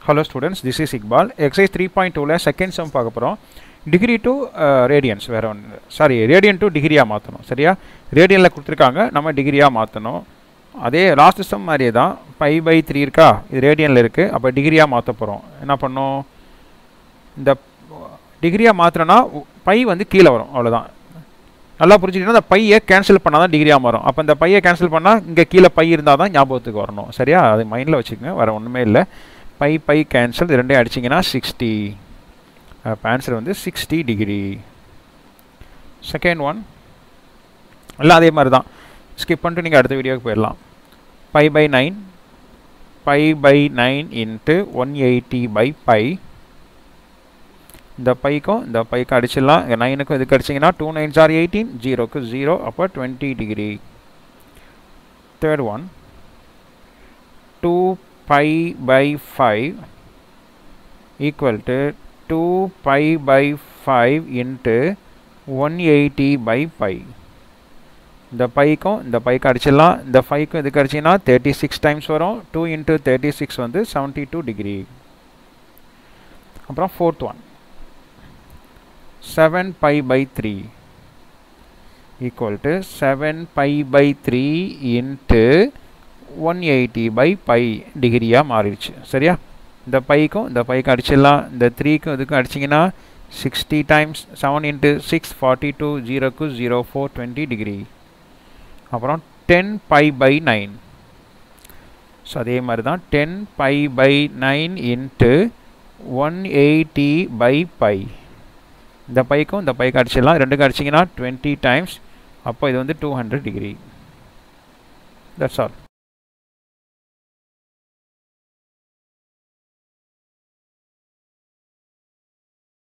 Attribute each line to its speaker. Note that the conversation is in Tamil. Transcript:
Speaker 1: hello students this is Iqbal exercise three point டூவில் செகண்ட் சம் பார்க்க போகிறோம் டிகிரி டு ரேடியன்ஸ் வேறு ஒன்று சாரி ரேடியன் டு டிகிரியாக மாற்றணும் சரியா ரேடியனில் கொடுத்துருக்காங்க நம்ம டிகிரியாக மாற்றணும் அதே லாஸ்ட் சம் மாதிரியே தான் பை பை த்ரீ இருக்கா இது ரேடியனில் இருக்குது அப்போ டிகிரியாக மாற்ற போகிறோம் என்ன பண்ணோம் இந்த டிகிரியாக மாற்றினோன்னா பை வந்து கீழே வரும் அவ்வளோதான் நல்லா புரிஞ்சுக்கிட்டீங்கன்னா அந்த பையை கேன்சல் பண்ணால் தான் டிகிரியாக மாறும் அப்போ இந்த பையை கேன்சல் பண்ணால் இங்கே கீழே பை இருந்தால் தான் ஞாபகத்துக்கு வரணும் சரியா அது மைண்டில் வச்சுக்கோங்க வேறு ஒன்றுமே இல்லை பை பை கேன்சல் இது ரெண்டையும் அடிச்சிங்கன்னா சிக்ஸ்டி அப்போ ஆன்சர் வந்து சிக்ஸ்டி டிகிரி செகண்ட் ஒன் எல்லாம் அதே மாதிரி தான் ஸ்கிப் பண்ணிட்டு நீங்கள் அடுத்த வீடியோக்கு போயிடலாம் pi by nine pi by nine into one eighty by pi இந்த பைக்கும் இந்த பைக்கும் அடிச்சிடலாம் நைனுக்கும் இதுக்கு அடிச்சிங்கன்னா டூ நைன்ஸ் ஆர் எயிட்டீன் ஜீரோக்கு ஜீரோ அப்போ twenty degree third one two pi by five equal to two pi by five into one eighty by pi இந்த பைக்கும் இந்த பைக்கு அடிச்சிடலாம் இந்த ஃபைக்கும் இதுக்கு அடிச்சிங்கன்னா தேர்ட்டி சிக்ஸ் டைம்ஸ் வரும் டூ இன்ட்டு தேர்ட்டி சிக்ஸ் வந்து செவன்ட்டி டூ டிகிரி அப்புறம் fourth one seven pi by three equal to seven pi by three into one eighty by pi டிகிரியாக மாறிடுச்சு சரியா இந்த பைக்கும் இந்த பைக்கும் அடிச்சிடலாம் இந்த த்ரீக்கும் இதுக்கும் அடிச்சிங்கன்னா sixty times seven into six forty two ஜீரோக்கு ஜீரோ ஃபோர் டுவெண்ட்டி டிகிரி அப்புறம் ten pi by nine so அதே மாதிரி தான் ten pi by nine into one eighty by pi இந்த பைக்கும் இந்த பைக்கு அடிச்சிடலாம் ரெண்டுக்கும் அடிச்சிங்கன்னா டுவெண்ட்டி டைம்ஸ் அப்போ இது வந்து two hundred degree that's all